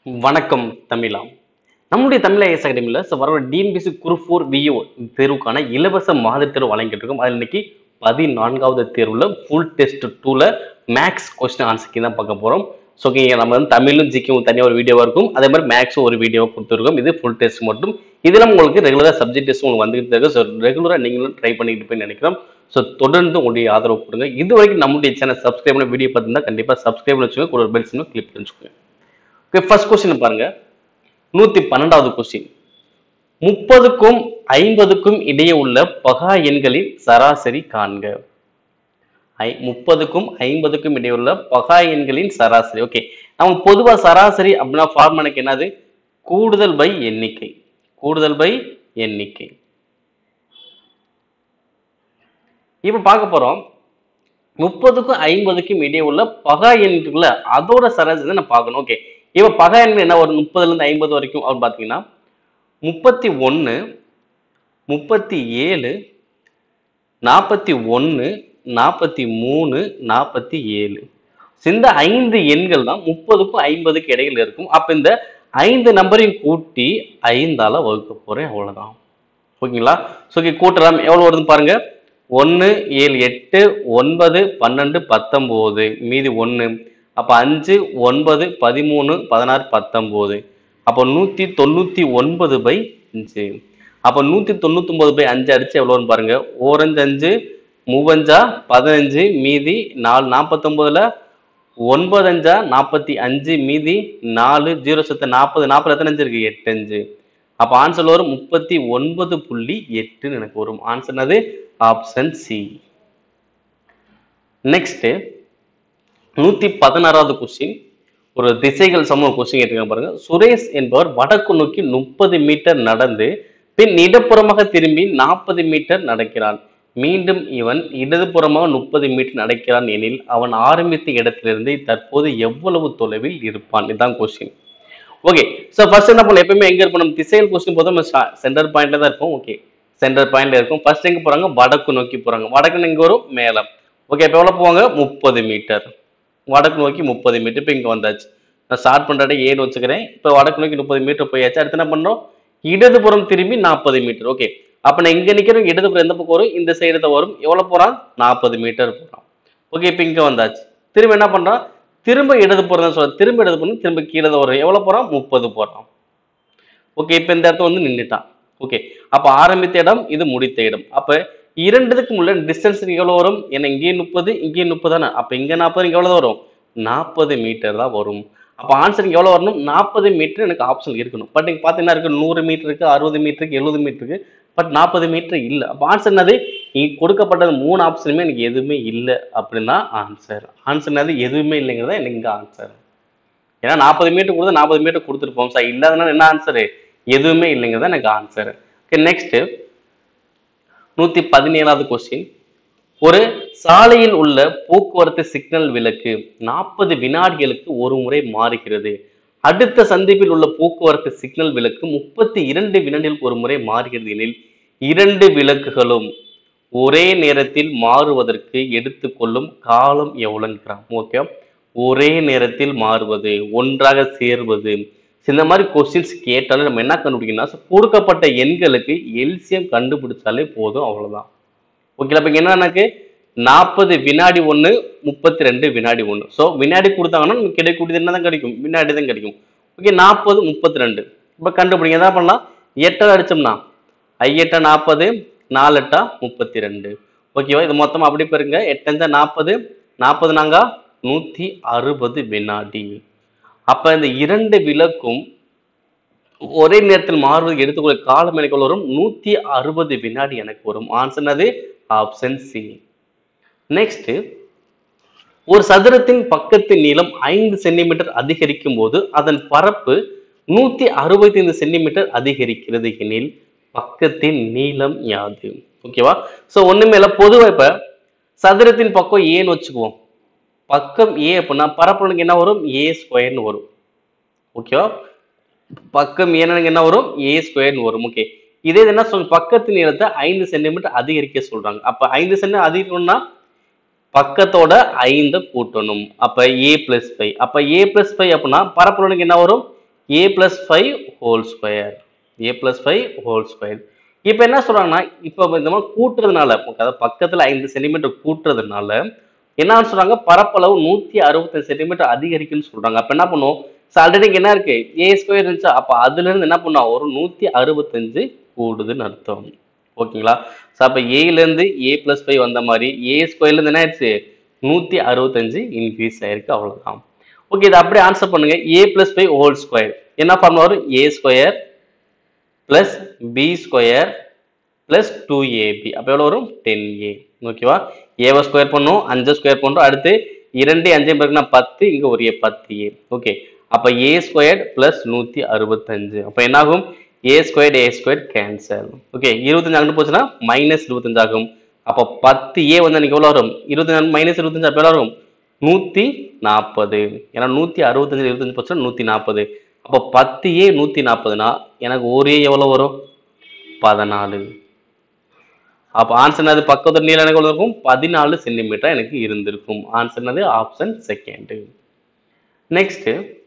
வணக்கம் தமிழா நம்முடைய தமிழ் ஐஎஸ் அகாடமியில் ஸோ வர டிஎன்பிசி குரூப் ஃபோர் விஓ தேர்வுக்கான இலவச மாதிரி தேர்வு வழங்கிட்டு இருக்கோம் அதில் இன்னைக்கு பதினான்காவது தேர்வில் ஃபுல் டெஸ்ட் டூவில் மேக்ஸ் கொஸ்டின் ஆன்சருக்கு தான் பார்க்க போகிறோம் ஸோ ஓகே நம்ம வந்து தமிழும் ஜிக்கும் தனியாக ஒரு வீடியோவாக இருக்கும் அதே மாதிரி மேக்ஸும் ஒரு வீடியோவை கொடுத்துருக்கோம் இது ஃபுல் டெஸ்ட் மட்டும் இதில் உங்களுக்கு ரெகுலராக சப்ஜெக்ட் டெஸ்ட் உங்களுக்கு வந்துகிட்டு இருக்கு ஸோ ரெகுலராக நீங்களும் ட்ரை பண்ணிட்டு போய் நினைக்கிறோம் ஸோ தொடர்ந்து உங்களுடைய ஆதரவு கொடுங்க இது வரைக்கும் நம்முடைய சேனல் சப்ஸ்கிரைப் பண்ண வீடியோ பார்த்துருந்தா கண்டிப்பாக சப்ஸ்கிரைப் பண்ணி வச்சுக்கோங்க கூட ஒரு பெல் சின்ன கிளிக் பண்ணி வச்சுக்கோங்க ஓகே ஃபர்ஸ்ட் கொஸ்டின் பாருங்க நூத்தி பன்னெண்டாவது கொஸ்டின் முப்பதுக்கும் ஐம்பதுக்கும் இடையே உள்ள பகா எண்களின் சராசரி காண்க ஐ முப்பதுக்கும் ஐம்பதுக்கும் இடையே உள்ள பகா எண்களின் சராசரி ஓகே நம்ம பொதுவா சராசரி அப்படின்னா ஃபார்மனுக்கு என்னது கூடுதல் பை எண்ணிக்கை கூடுதல் பை எண்ணிக்கை இப்ப பார்க்க போறோம் முப்பதுக்கும் ஐம்பதுக்கும் இடையே உள்ள பகா எண்ணுக்குள்ள அதோட சராசரி தான் நான் பார்க்கணும் ஓகே இப்ப பகா எண் என்ன ஒரு முப்பதுல இருந்து ஐம்பது வரைக்கும் அப்படின்னு பார்த்தீங்கன்னா முப்பத்தி ஒன்று முப்பத்தி ஏழு நாற்பத்தி ஒன்று நாற்பத்தி மூணு நாற்பத்தி ஏழு இந்த ஐந்து எண்கள் தான் முப்பதுக்கும் ஐம்பதுக்கு இடையில இருக்கும் அப்ப இந்த ஐந்து நம்பரையும் கூட்டி ஐந்தால வகுக்க போறேன் அவ்வளவுதான் ஓகேங்களா ஸோ ஓகே கூட்டலாம் எவ்வளவு வருதுன்னு பாருங்க ஒன்று ஏழு எட்டு ஒன்பது பன்னெண்டு பத்தொம்போது மீதி ஒன்று அப்போ அஞ்சு ஒன்பது பதிமூணு பதினாறு பத்தொம்போது அப்போ நூற்றி தொண்ணூற்றி ஒன்பது பை அஞ்சு அப்போ நூற்றி தொண்ணூத்தொம்பது பை அஞ்சு அடிச்சு எவ்வளோன்னு பாருங்க ஓரஞ்சு அஞ்சு மூவஞ்சா பதினஞ்சு மீதி நாலு நாற்பத்தொம்போதுல ஒன்பது அஞ்சா நாற்பத்தி அஞ்சு மீதி நாலு ஜீரோ சத்து நாற்பது நாற்பது எத்தனை அஞ்சு இருக்கு எட்டு அஞ்சு அப்போ ஆன்சர் வரும் முப்பத்தி ஒன்பது புள்ளி எட்டுன்னு எனக்கு வரும் ஆன்சர் என்னது ஆப்ஷன் சி நெக்ஸ்ட் நூத்தி பதினாறாவது கொஸ்டின் ஒரு திசைகள் சம ஒரு கொஸ்டின் கேட்டிருக்காங்க பாருங்க சுரேஷ் என்பவர் வடக்கு நோக்கி முப்பது மீட்டர் நடந்து பின் இடப்புறமாக திரும்பி நாற்பது மீட்டர் நடக்கிறான் மீண்டும் இவன் இடதுபுறமாக முப்பது மீட்டர் நடக்கிறான் எனில் அவன் ஆரம்பித்த இடத்திலிருந்து தற்போது எவ்வளவு தொலைவில் இருப்பான் இதுதான் கொஸ்டின் ஓகே ஸோ ஃபர்ஸ்ட் என்ன பண்ணலாம் எப்பயுமே எங்க இருப்போம் நம்ம திசைகள் கொஸ்டின் போதும் நம்ம சென்டர் பாயிண்ட்ல தான் இருப்போம் ஓகே சென்டர் பாயிண்ட்ல இருக்கும் ஃபர்ஸ்ட் எங்க போறாங்க வடக்கு நோக்கி போறாங்க வடக்கு எங்க வரும் மேலம் ஓகே இப்போ எவ்வளோ போவாங்க முப்பது மீட்டர் வடக்கு நோக்கி முப்பது மீட்டர் இப்போ இங்கே வந்தாச்சு நான் ஸ்டார்ட் பண்ணுறத ஏன்னு வச்சுக்கிறேன் இப்போ வடக்கு நோக்கி முப்பது மீட்டர் போயாச்சு அடுத்து என்ன பண்ணுறோம் இடதுபுறம் திரும்பி நாற்பது மீட்டர் ஓகே அப்போ நான் இங்கே நிற்கிறோம் இடதுபுறம் எந்த பக்கம் வரும் இந்த சைடு தான் வரும் எவ்வளோ போகிறான் நாற்பது மீட்டர் போகிறான் ஓகே இப்போ இங்கே வந்தாச்சு திரும்ப என்ன பண்ணுறான் திரும்ப இடதுபுறம் தான் சொல்ல திரும்ப இடதுபுறம் திரும்ப கீழே தான் வரும் எவ்வளோ போகிறான் முப்பது போகிறான் ஓகே இப்போ இந்த இடத்துல வந்து நின்றுட்டான் ஓகே அப்போ ஆரம்பித்த இடம் இது முடித்த இடம் அப்போ இரண்டுக்கும் உள்ள டிஸ்டன்ஸ் எவ்வளோ வரும் ஏன்னா இங்கேயும் முப்பது இங்கேயும் முப்பது தானே அப்போ இங்கே நாற்பது இங்கே எவ்வளோ வரும் நாற்பது மீட்டர் தான் வரும் அப்போ ஆன்சர் இங்கே எவ்வளோ வரணும் நாற்பது மீட்டர் எனக்கு ஆப்ஷன் இருக்கணும் பட் இங்கே பார்த்தீங்கன்னா இருக்கு நூறு மீட்டருக்கு அறுபது மீட்டருக்கு எழுபது மீட்டருக்கு பட் நாற்பது மீட்டர் இல்லை அப்போ ஆன்சர் என்னது இங்கே கொடுக்கப்பட்டது மூணு ஆப்ஷனுமே எனக்கு எதுவுமே இல்லை அப்படின்னா ஆன்சர் ஆன்சர் என்னது எதுவுமே இல்லைங்கிறதா எனக்கு இங்கே ஆன்சர் ஏன்னா நாற்பது மீட்டர் கொடுத்து நாற்பது மீட்டர் கொடுத்துருப்போம் சார் இல்லாதனால என்ன ஆன்சரு எதுவுமே இல்லைங்கிறதா எனக்கு ஆன்சர் ஓகே நெக்ஸ்ட் நூத்தி பதினேழாவது கொஸ்டின் ஒரு சாலையில் உள்ள போக்குவரத்து சிக்னல் விளக்கு நாற்பது வினாடிகளுக்கு ஒரு முறை மாறுகிறது அடுத்த சந்திப்பில் உள்ள போக்குவரத்து சிக்னல் விளக்கு முப்பத்தி இரண்டு வினாடிகளுக்கு ஒரு முறை மாறுகிறது எனில் இரண்டு விளக்குகளும் ஒரே நேரத்தில் மாறுவதற்கு எடுத்துக்கொள்ளும் காலம் எவ்வளோங்கிறான் ஓகே ஒரே நேரத்தில் மாறுவது ஒன்றாக சேர்வது இந்த மாதிரி கொஸ்டின்ஸ் கேட்டாலும் நம்ம என்ன கண்டுபிடிக்கணும்னா கொடுக்கப்பட்ட எண்களுக்கு எல்சியம் கண்டுபிடிச்சாலே போதும் அவ்வளவுதான் ஓகே அப்ப என்ன எனக்கு நாற்பது வினாடி ஒன்று முப்பத்தி ரெண்டு வினாடி ஒன்று ஸோ வினாடி கொடுத்தாங்கன்னா நமக்கு கிடைக்கக்கூடியது என்ன தான் கிடைக்கும் வினாடி தான் கிடைக்கும் ஓகே நாற்பது முப்பத்தி ரெண்டு இப்போ கண்டுபிடிங்க என்ன பண்ணலாம் எட்டை அடிச்சோம்னா ஐஎட்டா நாற்பது நாலெட்டா முப்பத்தி ரெண்டு ஓகேவா இது மொத்தமாக அப்படி பாருங்க எட்டஞ்சா நாற்பது நாற்பது நாங்க நூற்றி அறுபது வினாடி அப்ப இந்த இரண்டு விளக்கும் ஒரே நேரத்தில் மாறுவதற்கு எடுத்துக்கொள்ள காலம் எனக்கு எவ்வளவு வரும் நூத்தி அறுபது வினாடி எனக்கு வரும் ஆன்சர் என்னது ஆப்ஷன் சி நெக்ஸ்ட் ஒரு சதுரத்தின் பக்கத்தின் நீளம் ஐந்து சென்டிமீட்டர் அதிகரிக்கும் போது அதன் பரப்பு நூத்தி அறுபத்தி ஐந்து சென்டிமீட்டர் அதிகரிக்கிறது எனில் பக்கத்தின் நீளம் யாது ஓகேவா சோ ஒண்ணுமே இல்ல பொதுவா இப்ப சதுரத்தின் பக்கம் ஏன்னு வச்சுக்குவோம் பக்கம் ஏ அப்படின்னா பரப்பளவுக்கு என்ன வரும் ஏ ஸ்கொயர்னு வரும் ஓகேவா பக்கம் ஏன்னு என்ன வரும் ஏ ஸ்கொயர்னு வரும் ஓகே இதே இது என்ன சொல்ல பக்கத்து நீளத்தை ஐந்து சென்டிமீட்டர் அதிகரிக்க சொல்றாங்க அப்ப ஐந்து சென்டிமீட்டர் அதிகரிக்கணும்னா பக்கத்தோட ஐந்தை கூட்டணும் அப்ப ஏ பிளஸ் ஃபைவ் அப்ப ஏ பிளஸ் ஃபைவ் அப்படின்னா பரப்பளவுக்கு என்ன வரும் A plus five whole square A plus five whole square இப்போ என்ன சொல்றாங்கன்னா இப்போ இந்த மாதிரி கூட்டுறதுனால அதாவது பக்கத்துல ஐந்து சென்டிமீட்டர் கூட்டுறதுனால என்ன சொல்றாங்க பரப்பளவு நூத்தி அறுபத்தஞ்சு சென்டிமீட்டர் அதிகரிக்குன்னு சொல்றாங்க அப்ப என்ன பண்ணுவோம் ஆல்ரெடி என்ன இருக்கு ஏ ஸ்கொயர் இருந்துச்சா அப்ப அதுல இருந்து என்ன பண்ணுவோம் ஒரு நூத்தி அறுபத்தஞ்சு கூடுதுன்னு அர்த்தம் ஓகேங்களா ஸோ அப்போ ஏலேருந்து ஏ ப்ளஸ் ஃபைவ் வந்த மாதிரி ஏ ஸ்கொயர்லேருந்து என்ன ஆயிடுச்சு நூற்றி அறுபத்தஞ்சு இன்க்ரீஸ் ஆயிருக்கு அவ்வளோதான் ஓகே இதை அப்படியே ஆன்சர் பண்ணுங்க A plus five whole square என்ன ஃபார்முலா வரும் A square plus B square plus two AB அப்போ எவ்வளோ வரும் டென் ஏ ஓகேவா ஏவை ஸ்கொயர் பண்ணும் அஞ்சு ஸ்கொயர் பண்ணுறோம் அடுத்து இரண்டு அஞ்சு பிறகுனா பத்து இங்கே ஒரு ஏ பத்து ஏ ஓகே அப்போ ஏ ஸ்கொயர் ப்ளஸ் நூற்றி அறுபத்தஞ்சு அப்போ என்னாகும் A square A square cancel okay இருபத்தஞ்சு அங்கிட்டு போச்சுன்னா மைனஸ் இருபத்தஞ்சு ஆகும் அப்போ பத்து ஏ வந்து எனக்கு எவ்வளோ வரும் இருபத்தஞ்சு மைனஸ் இருபத்தஞ்சு அப்போ எவ்வளோ வரும் நூற்றி நாற்பது ஏன்னா நூற்றி அறுபத்தஞ்சு இருபத்தஞ்சு போச்சுன்னா நூற்றி நாற்பது அப்போ பத்து ஏ நூற்றி நாற்பதுனா எனக்கு ஒரு ஏ எவ்வளோ வரும் பதினாலு அப்போ ஆன்சர் என்னது பக்கத்து நீளம் எனக்கு எவ்வளவு இருக்கும் பதினாலு சென்டிமீட்டர் எனக்கு இருந்திருக்கும் ஆன்சர் என்னது ஆப்ஷன் செகண்ட் நெக்ஸ்ட்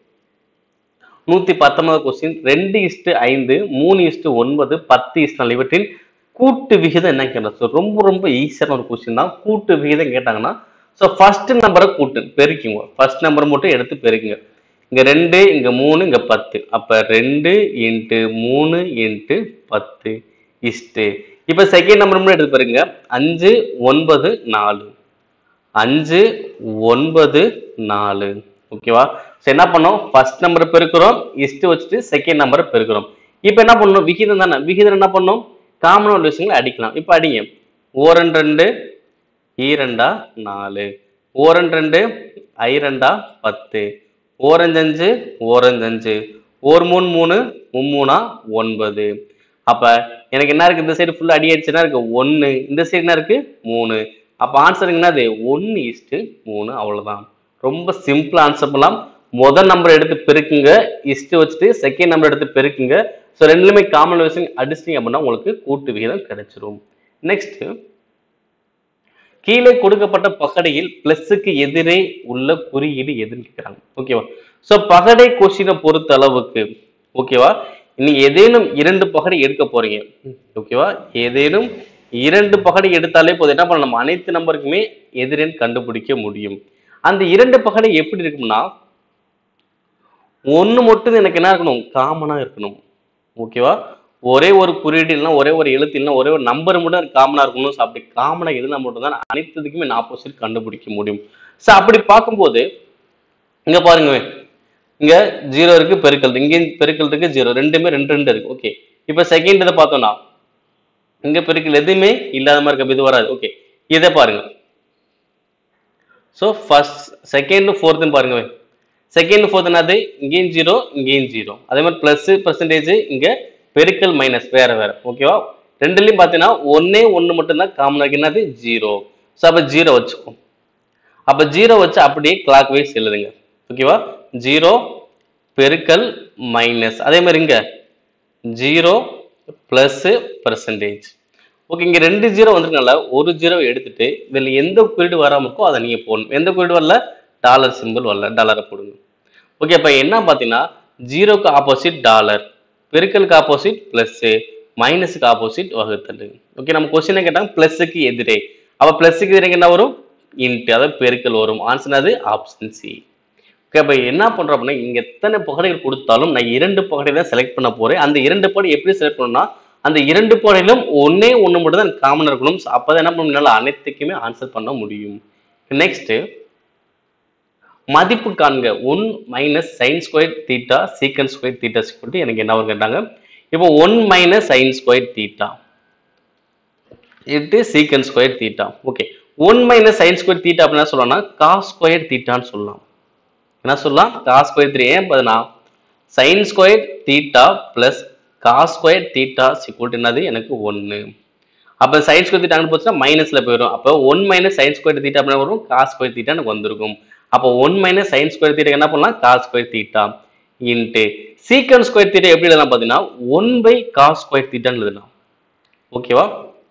நூத்தி பத்தொன்பது கொஸ்டின் ரெண்டு இஸ்டு ஐந்து மூணு இஸ்டு ஒன்பது பத்து இஸ்டு நாலு இவற்றின் கூட்டு விகிதம் என்ன கேட்டா So, ரொம்ப ரொம்ப ஈஸியான ஒரு கொஸ்டின் தான் கூட்டு விகிதம் கேட்டாங்கன்னா ஸோ ஃபர்ஸ்ட் நம்பரை கூட்டு பெருக்கிங்க ஃபர்ஸ்ட் நம்பர் மட்டும் எடுத்து பெருக்குங்க இங்க ரெண்டு இங்க மூணு இங்க பத்து அப்ப ரெண்டு இன்ட்டு மூணு இன்ட்டு பத்து இஸ்டு இப்ப செகண்ட் நம்பர் மட்டும் எடுத்து பெருக்குங்க அஞ்சு ஒன்பது நாலு அஞ்சு ஒன்பது நாலு ஓகேவா ஸோ என்ன பண்ணோம் ஃபர்ஸ்ட் நம்பர் பெருக்கிறோம் இஸ்ட் வச்சுட்டு செகண்ட் நம்பரை பெருக்கிறோம் இப்போ என்ன பண்ணணும் விகிதம் தானே விகிதம் என்ன பண்ணோம் காமன் உள்ள விஷயங்களை அடிக்கலாம் இப்போ அடிங்க ஓரன் ரெண்டு ஈரெண்டா நாலு ஓரன் ரெண்டு ஐரெண்டா பத்து ஓரஞ்சஞ்சு ஓரஞ்சஞ்சு ஓர் மூணு மூணு மும்மூணா ஒன்பது அப்ப எனக்கு என்ன இருக்கு இந்த சைடு ஃபுல்லா அடி அடிச்சுன்னா இருக்கு ஒன்னு இந்த சைடு என்ன இருக்கு மூணு அப்ப ஆன்சர் என்னது ஒன்னு இஸ்டு மூணு அவ்வளவுதான் ரொம்ப சிம்பிள் ஆன்சர் பண்ணலாம் முதல் நம்பர் எடுத்து பெருக்குங்க இஸ்டு வச்சுட்டு செகண்ட் நம்பர் எடுத்து பெருக்குங்க ஸோ ரெண்டுலுமே காமன் விஷயம் அடிச்சிட்டிங்க அப்படின்னா உங்களுக்கு கூட்டு விகிதம் கிடைச்சிரும் நெக்ஸ்ட் கீழே கொடுக்கப்பட்ட பகடையில் பிளஸுக்கு எதிரே உள்ள குறியீடு எதுன்னு கேட்குறாங்க ஓகேவா ஸோ பகடை கொஸ்டினை பொறுத்த அளவுக்கு ஓகேவா நீங்க ஏதேனும் இரண்டு பகடை எடுக்க போறீங்க ஓகேவா ஏதேனும் இரண்டு பகடை எடுத்தாலே போதும் என்ன பண்ணலாம் நம்ம அனைத்து நம்பருக்குமே எதிரேன்னு கண்டுபிடிக்க முடியும் அந்த இரண்டு பகடை எப்படி இருக்கும்னா ஒன்று மட்டும் எனக்கு என்ன இருக்கணும் காமனா இருக்கணும் ஓகேவா ஒரே ஒரு குறியீடு இல்லைன்னா ஒரே ஒரு எழுத்து இல்லைன்னா ஒரே ஒரு நம்பர் மட்டும் காமனா இருக்கணும் ஸோ அப்படி காமனா இருந்தால் மட்டும் தான் அனைத்துக்குமே நான் ஆப்போசிட் கண்டுபிடிக்க முடியும் ஸோ அப்படி பார்க்கும்போது இங்க பாருங்க இங்க ஜீரோ இருக்கு பெருக்கல் இங்கேயும் பெருக்கல் இருக்கு ஜீரோ ரெண்டுமே ரெண்டு ரெண்டு இருக்கு ஓகே இப்போ செகண்ட் இதை பார்த்தோம்னா இங்க பெருக்கல் எதுவுமே இல்லாத மாதிரி இருக்க இது வராது ஓகே இதை பாருங்க ஸோ ஃபர்ஸ்ட் செகண்ட் ஃபோர்த்துன்னு பாருங்க செகண்ட் ஃபோர்த் என்னது இங்கேயும் ஜீரோ இங்கேயும் ஜீரோ அதே மாதிரி ப்ளஸ் பர்சன்டேஜ் இங்க பெருக்கல் மைனஸ் வேற வேற ஓகேவா ரெண்டுலையும் பார்த்தீங்கன்னா ஒன்னே ஒன்று மட்டும்தான் காமனாக இருக்கு என்னது ஜீரோ ஸோ அப்போ ஜீரோ வச்சுக்கோ அப்போ ஜீரோ வச்சு அப்படியே கிளாக் வைஸ் எழுதுங்க ஓகேவா ஜீரோ பெருக்கல் மைனஸ் அதே மாதிரி இங்க ஜீரோ ப்ளஸ் பர்சன்டேஜ் ஓகே இங்க ரெண்டு ஜீரோ வந்திருக்கனால ஒரு ஜீரோ எடுத்துட்டு இதுல எந்த குறியீடு வராம இருக்கோ அதை நீங்க போடணும் எந்த குறியீடு வரல டாலர் சிம்பிள் வரல டாலரை போடுங்க ஓகே அப்ப என்ன பார்த்தீங்கன்னா ஜீரோக்கு ஆப்போசிட் டாலர் பெருக்கலுக்கு ஆப்போசிட் பிளஸ் மைனஸுக்கு ஆப்போசிட் வகுத்தல் ஓகே நம்ம கொஸ்டினை கேட்டாங்க பிளஸுக்கு எதிரே அப்ப பிளஸுக்கு எதிரே என்ன வரும் இன்ட்டு அதாவது பெருக்கல் வரும் ஆன்சர் அது ஆப்ஷன் சி ஓகே அப்ப என்ன பண்றோம் அப்படின்னா இங்க எத்தனை பகடைகள் கொடுத்தாலும் நான் இரண்டு பகடை தான் செலக்ட் பண்ண போறேன் அந்த இரண்டு பகடை எப்படி செலக்ட் பண்ணணும்னா அந்த இரண்டு பகடையிலும் ஒன்னே ஒன்று மட்டும் தான் காமன் இருக்கணும் So அப்பதான் என்ன பண்ண முடியும் அனைத்துக்குமே ஆன்சர் பண்ண முடியும் நெக்ஸ்ட் மதிப்பு காண்க one minus sine square theta secant square theta சொல்லிட்டு எனக்கு என்ன வரும் கேட்டாங்க இப்போ one minus sine square theta into secant square theta okay one minus sine square theta அப்படின்னா சொல்லலாம்னா காஸ் ஸ்கொயர் தீட்டான்னு சொல்லலாம் என்ன சொல்லலாம் காஸ் ஸ்கொயர் த்ரீ ஏன் பார்த்தீங்கன்னா sine square theta plus cos square theta equal என்னது எனக்கு ஒன்று அப்போ சைன் ஸ்கொயர் தீட்டா போச்சுன்னா மைனஸ்ல போயிடும் அப்போ one minus sine square theta அப்படின்னா வரும் காஸ் ஸ்கொயர் தீட்டா எனக்கு வந்திருக்கும் அப்போ one minus sine square theta என்ன பண்ணலாம் cos square theta into secant square theta எப்படி எழுதலாம் பார்த்தீங்கன்னா ஒன் பை காஸ் ஸ்கொயர் தீட்டான்னு எழுதலாம் ஓகேவா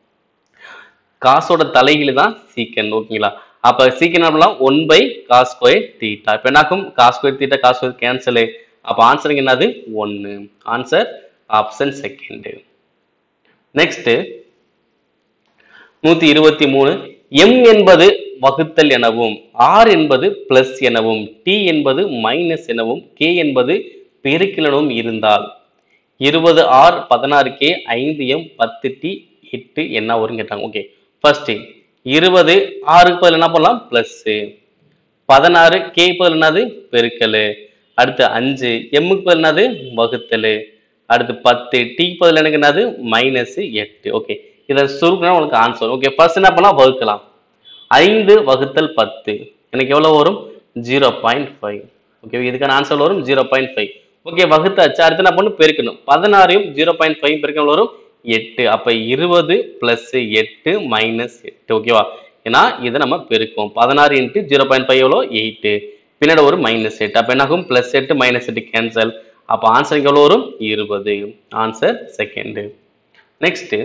காசோட தலைகீழ் தான் சீக்கன் ஓகேங்களா அப்ப சீக்கன் அப்படிலாம் one by cos square theta இப்போ என்னாகும் cos square theta cos square cancel அப்ப ஆன்சர் என்னது ஒன்னு ஆன்சர் ஆப்ஷன் செகண்ட் நெக்ஸ்ட் நூத்தி இருபத்தி மூணு எம் என்பது வகுத்தல் எனவும் ஆர் என்பது பிளஸ் எனவும் டி என்பது மைனஸ் எனவும் கே என்பது பெருக்கல் எனவும் இருந்தால் இருபது ஆர் பதினாறு கே ஐந்து எம் பத்து டி எட்டு என்ன வரும்னு கேட்டாங்க ஓகே ஃபர்ஸ்ட் இருபது ஆறுக்கு பதில் என்ன பண்ணலாம் பிளஸ் பதினாறு கே பதில் என்னது பெருக்கல் அடுத்து அஞ்சு எம்முக்கு பதில் என்னது வகுத்தல் அடுத்து பத்து டி பதில் எனக்கு என்னது மைனஸ் எட்டு ஓகே இதை சுருக்கினா உங்களுக்கு ஆன்சர் ஓகே ஃபர்ஸ்ட் என்ன பண்ணலாம் வகுக்கலாம் ஐந்து வகுத்தல் பத்து எனக்கு எவ்வளவு வரும் ஜீரோ பாயிண்ட் ஃபைவ் ஓகே இதுக்கான ஆன்சர் வரும் ஜீரோ பாயிண்ட் ஃபைவ் ஓகே வகுத்தாச்சு அடுத்து என்ன பண்ணணும் பெருக்கணும் பதினாறையும் ஜீரோ பாயிண்ட் ஃபைவ் பெருக்கணும் வரும் எட்டு அப்ப இருபது பிளஸ் எட்டு மைனஸ் எட்டு ஓகேவா ஏன்னா இதை நம்ம பெருக்கும் பதினாறு இன்ட்டு ஜீரோ பாயிண்ட் ஃபைவ் எவ்வளோ எயிட்டு பின்னாடி ஒரு மைனஸ் எட்டு அப்போ என்ன ஆகும் பிளஸ் எட்டு மைனஸ் எட்டு கேன்சல் அப்போ ஆன்சர் எவ்வளோ வரும் இருபது ஆன்சர் செகண்டு நெக்ஸ்ட்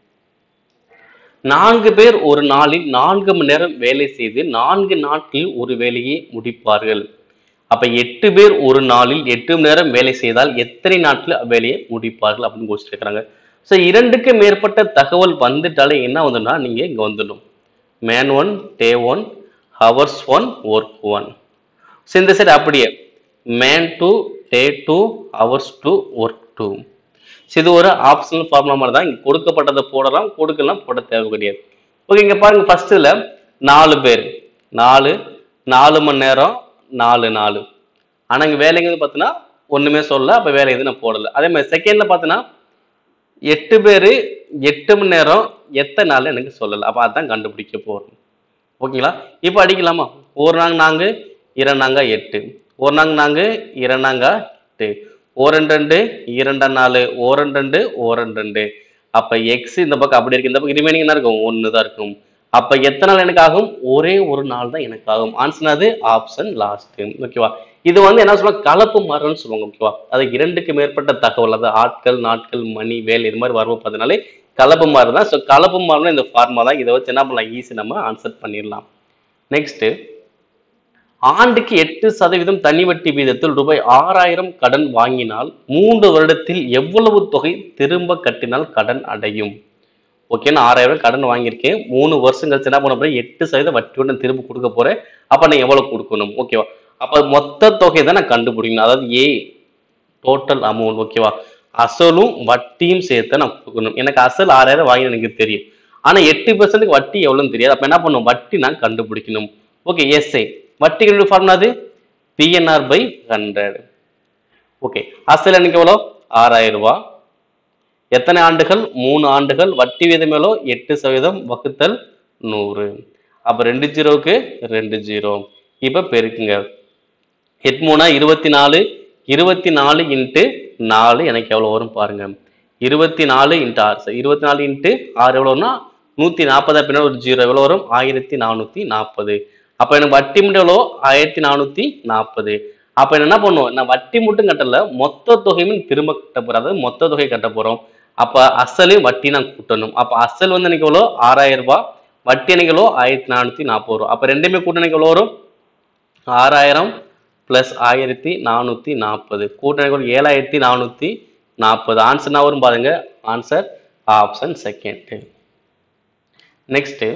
நான்கு பேர் ஒரு நாளில் நான்கு மணி நேரம் வேலை செய்து நான்கு நாட்களில் ஒரு வேலையை முடிப்பார்கள் அப்ப எட்டு பேர் ஒரு நாளில் எட்டு மணி நேரம் வேலை செய்தால் எத்தனை நாட்கள் வேலையை முடிப்பார்கள் அப்படின்னு கொஸ்டின் கேட்குறாங்க ஸோ இரண்டுக்கு மேற்பட்ட தகவல் வந்துட்டாலே என்ன வந்துன்னா நீங்க இங்க வந்துடும் man one day one hours one work one so இந்த சைடு அப்படியே man two day two hours two work two so இது ஒரு ஆப்ஷனல் ஃபார்முலா மாதிரி தான் இங்கே கொடுக்கப்பட்டதை போடலாம் கொடுக்கலாம் போட தேவை கிடையாது ஓகே இங்கே பாருங்க ஃபர்ஸ்ட்ல நாலு பேர் நாலு நாலு மணி நேரம் நாலு நாலு ஆனால் இங்கே வேலைங்கிறது பார்த்தீங்கன்னா ஒன்றுமே சொல்லல அப்போ வேலை எதுவும் நான் போடலை அதே மாதிரி செகண்டில் பார்த்தீங்கன்னா எட்டு பேர் எட்டு மணி நேரம் எத்தனை நாள் எனக்கு சொல்லலை அப்போ அதான் கண்டுபிடிக்க போகிறோம் ஓகேங்களா இப்போ அடிக்கலாமா ஒரு நாங்க நான்கு இரண்டாங்க எட்டு ஒரு நாங்க நான்கு இரண்டாங்க எட்டு ஓரண்டு ரெண்டு இரண்டா நாலு ஓரண்டு ரெண்டு ஓரண்டு ரெண்டு அப்ப எக்ஸ் இந்த பக்கம் அப்படி இருக்கு இந்த பக்கம் ரிமைனிங் என்ன இருக்கும் ஒன்று தான் இருக்கும் அப்ப எத்தனை நாள் எனக்கு ஆகும் ஒரே ஒரு நாள் தான் எனக்கு ஆகும் ஆன்சர் அது ஆப்ஷன் லாஸ்ட் ஓகேவா இது வந்து என்ன சொல்லுவாங்க கலப்பு மரம்னு சொல்லுவாங்க ஓகேவா அது இரண்டுக்கு மேற்பட்ட தகவல் அது ஆட்கள் நாட்கள் மணி வேல் இது மாதிரி வருவோம் பார்த்தனாலே கலப்பு மாறு தான் ஸோ கலப்பு மாறுனா இந்த ஃபார்மா தான் இதை வச்சு என்ன பண்ணலாம் ஈஸி நம்ம ஆன்சர் பண்ணிடலாம் நெக்ஸ்ட் ஆண்டுக்கு எட்டு சதவீதம் தனி வட்டி வீதத்தில் ரூபாய் ஆறாயிரம் கடன் வாங்கினால் மூன்று வருடத்தில் எவ்வளவு தொகை திரும்ப கட்டினால் கடன் அடையும் ஓகே நான் ஆறாயிரம் கடன் வாங்கியிருக்கேன் மூணு வருஷம் கழிச்சு என்ன பண்ண போறேன் எட்டு சதவீதம் வட்டியுடன் திரும்ப கொடுக்க போறேன் அப்ப நான் எவ்வளவு கொடுக்கணும் ஓகேவா அப்ப மொத்த தொகை தான் நான் கண்டுபிடிக்கணும் அதாவது ஏ டோட்டல் அமௌண்ட் ஓகேவா அசலும் வட்டியும் சேர்த்து நான் கொடுக்கணும் எனக்கு அசல் ஆறாயிரம் வாங்கி எனக்கு தெரியும் ஆனா எட்டு பெர்சன்ட்டுக்கு வட்டி எவ்வளவுன்னு தெரியாது அப்ப என்ன பண்ணும் வட்டி நான் கண்டுபிடிக்கணும் ஓகே எஸ்ஐ வட்டி கண்டுபிடி formula PNR by hundred okay அசல் எனக்கு எவ்வளோ ஆறாயிரம் ரூபாய் எத்தனை ஆண்டுகள் மூணு ஆண்டுகள் வட்டி வீதம் எவ்வளோ எட்டு சதவீதம் வகுத்தல் நூறு அப்ப ரெண்டு ஜீரோவுக்கு ரெண்டு ஜீரோ இப்ப பெருக்குங்க எட்டு மூணா இருபத்தி நாலு இருபத்தி நாலு இன்ட்டு நாலு எனக்கு எவ்வளோ வரும் பாருங்க இருபத்தி நாலு இன்ட்டு ஆறு சார் இருபத்தி நாலு இன்ட்டு ஆறு எவ்வளோன்னா நூற்றி நாற்பதா பின்னாடி ஒரு ஜீரோ எவ்வளோ வரும் ஆயிரத்தி நானூற்றி நாற்பது அப்போ எனக்கு வட்டி மட்டும் எவ்வளோ ஆயிரத்தி நானூற்றி நாற்பது அப்போ என்ன பண்ணுவோம் நான் வட்டி மட்டும் கட்டல மொத்த தொகையும் திரும்ப கட்ட போகிறோம் அதாவது மொத்த தொகை கட்ட போகிறோம் அப்போ அசலையும் வட்டி நான் கூட்டணும் அப்போ அசல் வந்து எனக்கு எவ்வளோ ஆறாயிரம் ரூபாய் வட்டி எனக்கு எவ்வளோ ஆயிரத்தி நானூற்றி நாற்பது ரூபா அப்போ ரெண்டுமே கூட்டம் எனக்கு எவ்வளோ வரும் ஆறாயிரம் ப்ளஸ் ஆயிரத்தி நானூற்றி நாற்பது கூட்டணி ஏழாயிரத்தி நானூற்றி நாற்பது ஆன்சர் என்ன வரும் பாருங்க ஆன்சர் ஆப்ஷன் செகண்ட் நெக்ஸ்ட்டு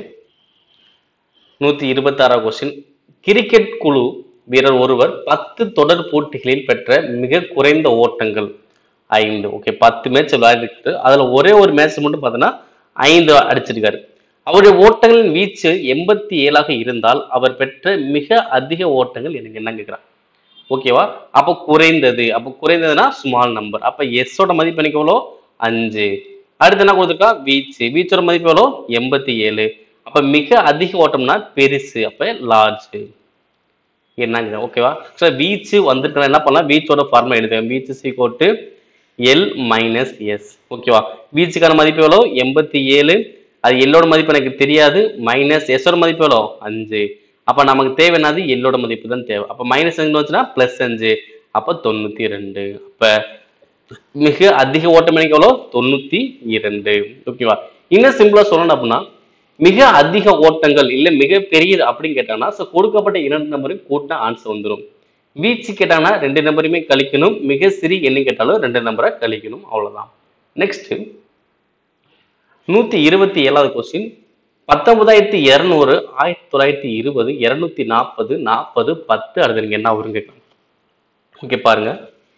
நூற்றி இருபத்தாறாம் கொஸ்டின் கிரிக்கெட் குழு வீரர் ஒருவர் பத்து தொடர் போட்டிகளில் பெற்ற மிக குறைந்த ஓட்டங்கள் ஐந்து ஓகே பத்து மேட்ச் விளையாடிருக்கு அதுல ஒரே ஒரு மேட்ச் மட்டும் பார்த்தோன்னா ஐந்து அடிச்சிருக்காரு அவருடைய ஓட்டங்களின் வீச்சு எண்பத்தி ஏழாக இருந்தால் அவர் பெற்ற மிக அதிக ஓட்டங்கள் எனக்கு என்ன கேட்குறான் ஓகேவா அப்போ குறைந்தது அப்போ குறைந்ததுன்னா ஸ்மால் நம்பர் அப்போ எஸ்ஸோட மதிப்பு எனக்கு எவ்வளோ அஞ்சு அடுத்து என்ன கொடுத்துருக்கா வீச்சு வீச்சோட மதிப்பு எவ்வளோ எண்பத்தி ஏழு அப்போ மிக அதிக ஓட்டம்னா பெருசு அப்போ லார்ஜ் என்னங்க ஓகேவா ஸோ வீச்சு வந்துட்டு என்ன பண்ணலாம் வீச்சோட ஃபார்மா எழுதுவேன் வீச்சு சீக்கோட்டு எல் மைனஸ் எஸ் ஓகேவா வீச்சுக்கான மதிப்பு எவ்வளோ எண்பத்தி ஏழு அது எல்லோட மதிப்பு எனக்கு தெரியாது மைனஸ் எஸ்ஸோட மதிப்பு எவ்வளோ அஞ்சு அப்போ நமக்கு தேவை என்னது எல்லோட மதிப்பு தான் தேவை அப்போ மைனஸ் அஞ்சு வந்துச்சுன்னா ப்ளஸ் அஞ்சு அப்போ தொண்ணூற்றி ரெண்டு அப்போ மிக அதிக ஓட்டம் எனக்கு எவ்வளோ தொண்ணூற்றி இரண்டு ஓகேவா இன்னும் சிம்பிளாக சொல்லணும் அப்படின்னா மிக அதிக ஓட்டங்கள் இல்லை மிக பெரியது அப்படின்னு கேட்டாங்கன்னா ஸோ கொடுக்கப்பட்ட இரண்டு நம்பரையும் கூட்டினா ஆன்சர் வந்துடும் வீச்சு கேட்டாங்கன்னா ரெண்டு நம்பரையுமே கழிக்கணும் மிக சிறிய எண்ணி கேட்டாலும் ரெண்டு நம்பரை கழிக்கணும் அவ்வளவுதான் நெக்ஸ்ட் நூத்தி இருபத்தி ஏழாவது கொஸ்டின் பத்தொன்பதாயிரத்தி இருநூறு ஆயிரத்தி தொள்ளாயிரத்தி இருபது இருநூத்தி நாற்பது நாற்பது பத்து அடுத்து நீங்க என்ன வருங்க ஓகே பாருங்க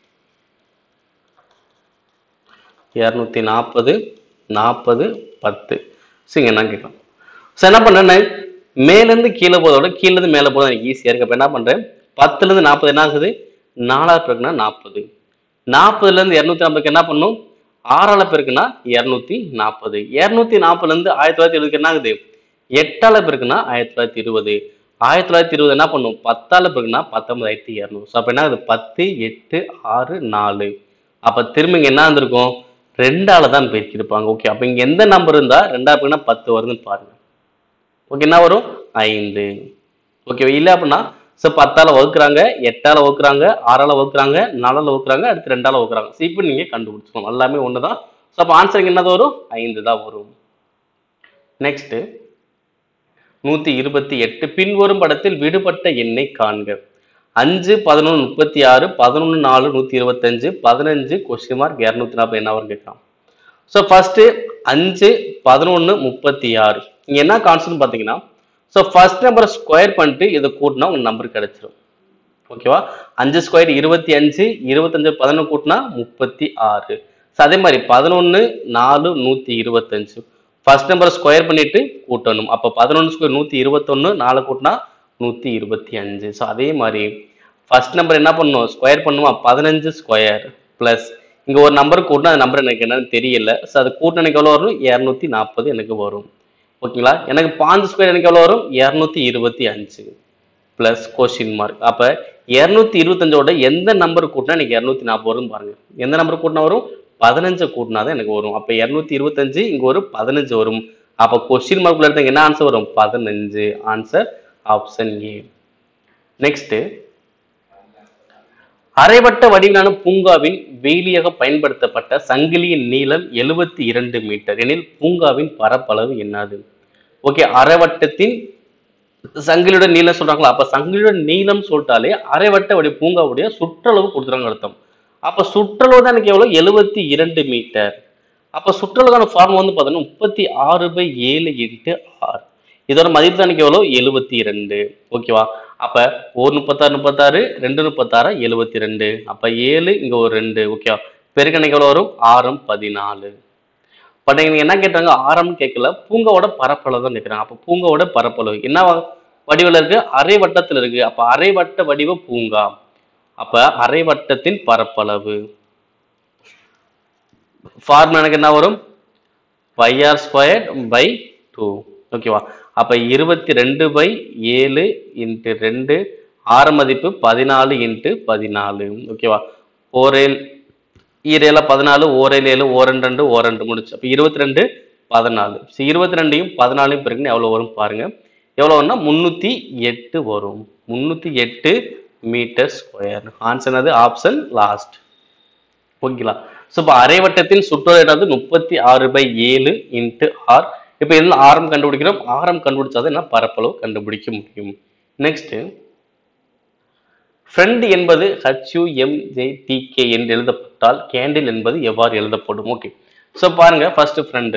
இரநூத்தி நாற்பது நாற்பது பத்து சரிங்க என்ன கேட்கலாம் ஸோ என்ன பண்ணுறேன்னு மேலேருந்து கீழே போதோட கீழேருந்து மேலே போதும் எனக்கு ஈஸியாக இருக்கு அப்போ என்ன பண்ணுறேன் பத்துலேருந்து நாற்பது என்ன ஆகுது நாலாவது பேருக்குன்னா நாற்பது நாற்பதுலேருந்து இரநூத்தி நாற்பதுக்கு என்ன பண்ணும் ஆறால பேருக்குன்னா இரநூத்தி நாற்பது இரநூத்தி நாற்பதுலேருந்து ஆயிரத்தி தொள்ளாயிரத்தி எழுபதுக்கு என்ன ஆகுது எட்டால பேருக்குன்னா ஆயிரத்தி தொள்ளாயிரத்தி இருபது ஆயிரத்தி தொள்ளாயிரத்தி இருபது என்ன பண்ணும் பத்தால பேருக்குன்னா பத்தொன்பதாயிரத்தி இரநூறு ஸோ அப்போ என்ன ஆகுது பத்து எட்டு ஆறு நாலு அப்போ திரும்ப இங்க என்ன இருந்திருக்கும் ரெண்டால தான் பெருக்கியிருப்பாங்க ஓகே அப்போ இங்க எந்த நம்பர் இருந்தா ரெண்டா பேருக்குன்னா பத்து வருதுன்னு பாருங்க ஓகே என்ன வரும் ஐந்து ஓகே இல்லை அப்படின்னா ஸோ பத்தால வகுக்குறாங்க எட்டால வகுக்குறாங்க ஆறால வகுக்குறாங்க நாலால வகுக்குறாங்க அடுத்து ரெண்டால வகுக்குறாங்க ஸோ இப்போ நீங்க கண்டுபிடிச்சிக்கணும் எல்லாமே ஒன்று தான் ஸோ அப்போ ஆன்சர் என்னது வரும் ஐந்து தான் வரும் நெக்ஸ்ட் நூத்தி இருபத்தி எட்டு பின்வரும் படத்தில் விடுபட்ட எண்ணை காண்க அஞ்சு பதினொன்று முப்பத்தி ஆறு பதினொன்று நாலு நூற்றி இருபத்தஞ்சு பதினஞ்சு கொஸ்டின் மார்க் இரநூத்தி நாற்பது என்ன வரும் கேட்கலாம் ஸோ ஃபர்ஸ்ட் அஞ்சு பதினொன்று முப்பத்தி ஆறு இங்க என்ன கான்செப்ட் பார்த்தீங்கன்னா ஸோ ஃபர்ஸ்ட் நம்பரை ஸ்கொயர் பண்ணிட்டு இதை கூட்டினா உங்க நம்பர் கிடைச்சிரும் ஓகேவா அஞ்சு ஸ்கொயர் இருபத்தி அஞ்சு இருபத்தஞ்சு பதினொன்று கூட்டினா முப்பத்தி ஆறு ஸோ அதே மாதிரி பதினொன்று நாலு நூற்றி இருபத்தஞ்சு ஃபர்ஸ்ட் நம்பரை ஸ்கொயர் பண்ணிட்டு கூட்டணும் அப்போ பதினொன்று ஸ்கொயர் நூற்றி இருபத்தொன்று நாலு கூட்டினா நூற்றி இருபத்தி அஞ்சு ஸோ அதே மாதிரி ஃபர்ஸ்ட் நம்பர் என்ன பண்ணணும் ஸ்கொயர் பண்ணுமா பதினஞ்சு ஸ்கொயர் ப்ளஸ் இங்கே ஒரு நம்பர் கூட்டினா அந்த நம்பர் எனக்கு என்னன்னு தெரியல ஸோ அது கூட்டின எனக்கு எவ்வளோ வரும் இரநூத்தி நாற்பது எனக்கு வரும் ஓகேங்களா எனக்கு பாஞ்சு ஸ்கொயர் எனக்கு எவ்வளோ வரும் இரநூத்தி இருபத்தி அஞ்சு ப்ளஸ் கொஸ்டின் மார்க் அப்போ இரநூத்தி இருபத்தஞ்சோட எந்த நம்பர் கூட்டினா எனக்கு இரநூத்தி நாற்பது வரும் பாருங்க எந்த நம்பர் கூட்டினா வரும் பதினஞ்சு கூட்டினா தான் எனக்கு வரும் அப்போ இரநூத்தி இருபத்தஞ்சு இங்கே ஒரு பதினஞ்சு வரும் அப்போ கொஸ்டின் மார்க்ல எடுத்து என்ன ஆன்சர் வரும் பதினஞ்சு ஆன்சர் ஆப்ஷன் ஏ நெக்ஸ்ட் அரைவட்ட வடிவிலான பூங்காவின் வேலியாக பயன்படுத்தப்பட்ட சங்கிலியின் நீளம் எழுபத்தி இரண்டு மீட்டர் எனில் பூங்காவின் பரப்பளவு என்னது ஓகே அரைவட்டத்தின் சங்கிலியோட நீளம் சொல்றாங்களா அப்ப சங்கிலியோட நீளம் சொல்லிட்டாலே அரைவட்ட வடி பூங்காவுடைய சுற்றளவு கொடுத்துறாங்க அர்த்தம் அப்ப சுற்றளவு தான் எனக்கு எவ்வளவு எழுபத்தி இரண்டு மீட்டர் அப்ப சுற்றளவுக்கான ஃபார்ம் வந்து பார்த்தோன்னா முப்பத்தி ஆறு பை ஏழு இன்ட்டு ஆறு இதோட மதிப்பு தான் எனக்கு எவ்வளோ எழுபத்தி இரண்டு ஓகேவா அப்ப ஒரு முப்பத்தாறு முப்பத்தாறு ரெண்டு முப்பத்தாறு எழுபத்தி ரெண்டு அப்ப ஏழு இங்க ஒரு ரெண்டு ஓகேவா பெருக்கு எனக்கு எவ்வளோ வரும் ஆறம் பதினாலு பட் நீங்க என்ன கேட்டாங்க ஆரம் கேட்கல பூங்காவோட பரப்பளவு தான் கேட்குறாங்க அப்போ பூங்காவோட பரப்பளவு என்ன வ- வடிவில் இருக்கு அரை வட்டத்தில் இருக்கு அப்ப அரை வட்ட வடிவ பூங்கா அப்ப அரை வட்டத்தின் பரப்பளவு ஃபார்முலா எனக்கு என்ன வரும் five R square by two ஓகேவா அப்ப இருபத்தி ரெண்டு பை ஏழு இன்ட்டு ரெண்டு ஆறு மதிப்பு பதினாலு இன்ட்டு பதினாலு ஓகேவா ஓரேல் ஈரேல பதினாலு ஓரேல் ஏழு ஓரெண்டு ரெண்டு ஓரெண்டு முடிச்சு அப்போ இருபத்தி ரெண்டு பதினாலு ஸோ இருபத்தி ரெண்டையும் பதினாலையும் பிறகு எவ்வளோ வரும் பாருங்க எவ்வளோ வரும்னா முந்நூற்றி எட்டு வரும் முந்நூற்றி எட்டு மீட்டர் ஸ்கொயர் ஆன்சர் அது ஆப்ஷன் லாஸ்ட் ஓகேங்களா ஸோ இப்போ அரைவட்டத்தின் சுற்றுலாவது முப்பத்தி ஆறு பை ஏழு இன்ட்டு ஆர் இப்போ இதில் ஆரம் கண்டுபிடிக்கிறோம் ஆரம் கண்டுபிடிச்சாதான் என்ன பரப்பளவு கண்டுபிடிக்க முடியும் நெக்ஸ்ட் ஃப்ரெண்ட் என்பது ஹெச்யூஎம்ஜேடிகே என்று எழுதப்பட்டால் கேண்டில் என்பது எவ்வாறு எழுதப்படும் ஓகே ஸோ பாருங்க ஃபர்ஸ்ட் ஃப்ரெண்டு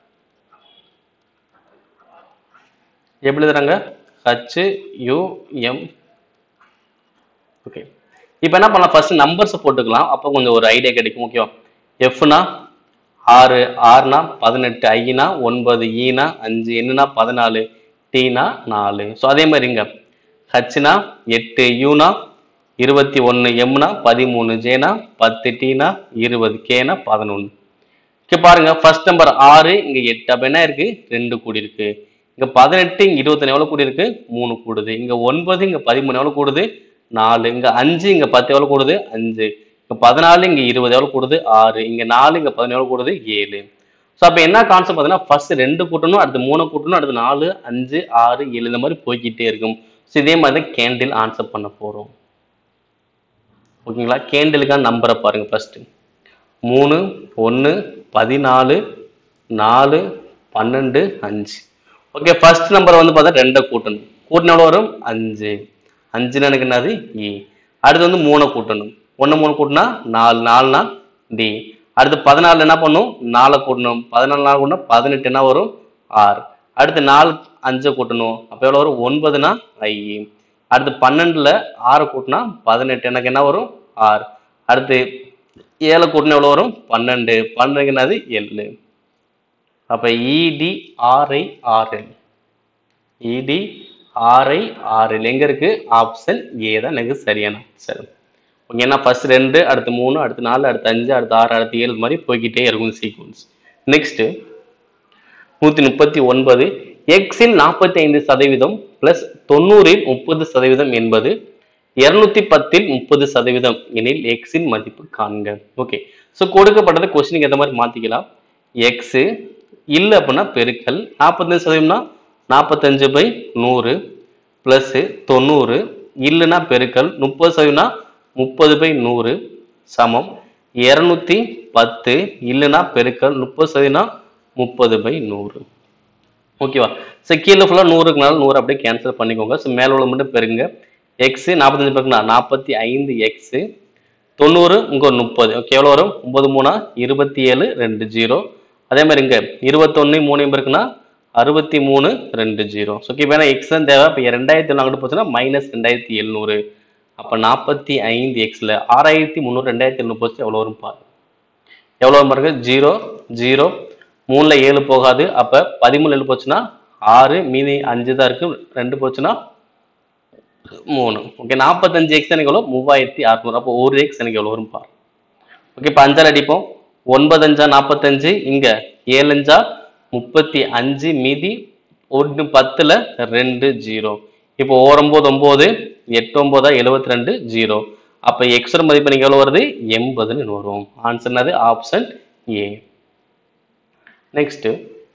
எப்படி எழுதுறாங்க ஹச் யூஎம் ஓகே இப்போ என்ன பண்ணலாம் ஃபர்ஸ்ட் நம்பர்ஸ் போட்டுக்கலாம் அப்போ கொஞ்சம் ஒரு ஐடியா கிடைக்கும் ஓகேவா எஃப்னா ஆறு ஆறுனா பதினெட்டு ஐனா ஒன்பது ஈனா அஞ்சு என்னன்னா பதினாலு டீனா நாலு ஸோ அதே மாதிரி இங்க ஹச்னா எட்டு யூனா இருபத்தி ஒன்று எம்னா பதிமூணு ஜேனா பத்து டீனா இருபது கேனா பதினொன்று இங்க பாருங்க ஃபர்ஸ்ட் நம்பர் ஆறு இங்க எட்டு அப்ப என்ன இருக்கு ரெண்டு கூடி இருக்கு இங்க பதினெட்டு இங்க இருபத்தொன்னு எவ்வளவு கூடி இருக்கு மூணு கூடுது இங்க ஒன்பது இங்க பதிமூணு எவ்வளவு கூடுது நாலு இங்க அஞ்சு இங்க பத்து எவ்வளவு கூடுது அஞ்சு இங்க பதினாலு இங்க இருபது எவ்வளவு கூடுது ஆறு இங்க நாலு இங்க பதினேழு எவ்வளவு கூடுது ஏழு ஸோ அப்ப என்ன கான்செப்ட் பார்த்தீங்கன்னா ஃபர்ஸ்ட் ரெண்டு கூட்டணும் அடுத்து மூணு கூட்டணும் அடுத்து நாலு அஞ்சு ஆறு ஏழு இந்த மாதிரி போய்க்கிட்டே இருக்கும் ஸோ இதே மாதிரி தான் கேண்டில் ஆன்சர் பண்ண போறோம் ஓகேங்களா கேண்டிலுக்கான நம்பரை பாருங்க ஃபர்ஸ்ட் மூணு ஒன்று பதினாலு நாலு பன்னெண்டு அஞ்சு ஓகே ஃபர்ஸ்ட் நம்பர் வந்து பார்த்தா ரெண்டை கூட்டணும் கூட்டின எவ்வளோ வரும் அஞ்சு அஞ்சுன்னு எனக்கு என்னது இ அடுத்து வந்து மூணை கூட்டணும் ஒன்று மூணு கூட்டினா நாலு நாலுனா டி அடுத்து பதினாலு என்ன பண்ணும் நாலை கூட்டணும் பதினாலு நாலு கூட்டினா பதினெட்டு என்ன வரும் ஆர் அடுத்து நாலு அஞ்சை கூட்டணும் அப்போ எவ்வளோ வரும் ஒன்பதுனா ஐ அடுத்து பன்னெண்டுல ஆறு கூட்டினா பதினெட்டு எனக்கு என்ன வரும் ஆர் அடுத்து ஏழு கூட்டினா எவ்வளோ வரும் பன்னெண்டு பன்னெண்டுக்கு என்னது எள்ளு அப்போ இடி ஆர்ஐ ஆர்எல் இடி ஆர்ஐ ஆர்எல் எங்க இருக்கு ஆப்ஷன் ஏ தான் எனக்கு சரியான ஆன்சர் ஓகே ஏன்னா ஃபர்ஸ்ட் ரெண்டு அடுத்து மூணு அடுத்து நாலு அடுத்து அஞ்சு அடுத்து ஆறு அடுத்து ஏழு மாதிரி போய்கிட்டே இருக்கும் சீக்வன்ஸ் நெக்ஸ்ட் நூத்தி முப்பத்தி ஒன்பது எக்ஸில் நாற்பத்தி ஐந்து சதவீதம் பிளஸ் தொண்ணூறில் முப்பது சதவீதம் என்பது இருநூத்தி பத்தில் முப்பது சதவீதம் எனில் எக்ஸின் மதிப்பு காண்க ஓகே ஸோ கொடுக்கப்பட்டது கொஸ்டினுக்கு ஏற்ற மாதிரி மாத்திக்கலாம் எக்ஸ் இல்லை அப்படின்னா பெருக்கல் நாற்பத்தஞ்சு சதவீதம்னா நாற்பத்தஞ்சு பை நூறு ப்ளஸ் தொண்ணூறு இல்லைன்னா பெருக்கல் முப்பது சதவீதம்னா முப்பது பை நூறு சமம் இரநூத்தி பத்து இல்லைன்னா பெருக்கல் முப்பது சதவீதம்னா முப்பது பை நூறு ஓகேவா ஸோ கீழே ஃபுல்லாக நூறுக்குனால நூறு அப்படியே கேன்சல் பண்ணிக்கோங்க ஸோ மேலே உள்ள மட்டும் பெருங்க எக்ஸ் நாற்பத்தஞ்சு பெருக்குனா நாற்பத்தி ஐந்து எக்ஸு தொண்ணூறு இங்கே ஒரு முப்பது ஓகே எவ்வளோ வரும் ஒன்பது மூணா இருபத்தி ஏழு ரெண்டு ஜீரோ அதே மாதிரி இங்கே இருபத்தொன்று மூணு பெருக்குனா அறுபத்தி மூணு ரெண்டு ஜீரோ ஸோ இப்போ வேணா எக்ஸ் தான் தேவை இப்போ ரெண்டாயிரத்தி ஒன்று அங்கிட்டு போச்சுன்னா மைனஸ் ரெண்டாயிரத்தி எழுநூறு அப்போ நாற்பத்தி ஐந்து எக்ஸில் ஆறாயிரத்தி முந்நூறு ரெண்டாயிரத்தி எழுநூறு போச்சு எவ்வளோ வரும் பாரு எவ்வளோ வரும் பாருங்க ஜீரோ ஜீரோ மூணுல ஏழு போகாது அப்ப பதிமூணு ஏழு போச்சுன்னா ஆறு மீதி அஞ்சு தான் இருக்கு ரெண்டு போச்சுன்னா மூணு ஓகே நாற்பத்தஞ்சு எக்ஸ் எனக்கு எவ்வளோ மூவாயிரத்தி அறுநூறு அப்போ ஒரு எக்ஸ் எனக்கு எவ்வளோ வரும் பாரு ஓகே இப்போ அஞ்சால் அடிப்போம் ஒன்பது அஞ்சா நாற்பத்தஞ்சு இங்க ஏழு அஞ்சா முப்பத்தி அஞ்சு மீதி ஒன்று பத்துல ரெண்டு ஜீரோ இப்போ ஓரொம்போது ஒம்பது எட்டு ஒம்போதா எழுபத்தி ரெண்டு ஜீரோ அப்போ எக்ஸோட மதிப்பு எனக்கு எவ்வளோ வருது எண்பதுன்னு வரும் ஆன்சர் என்னது ஆப்ஷன் ஏ நெக்ஸ்ட்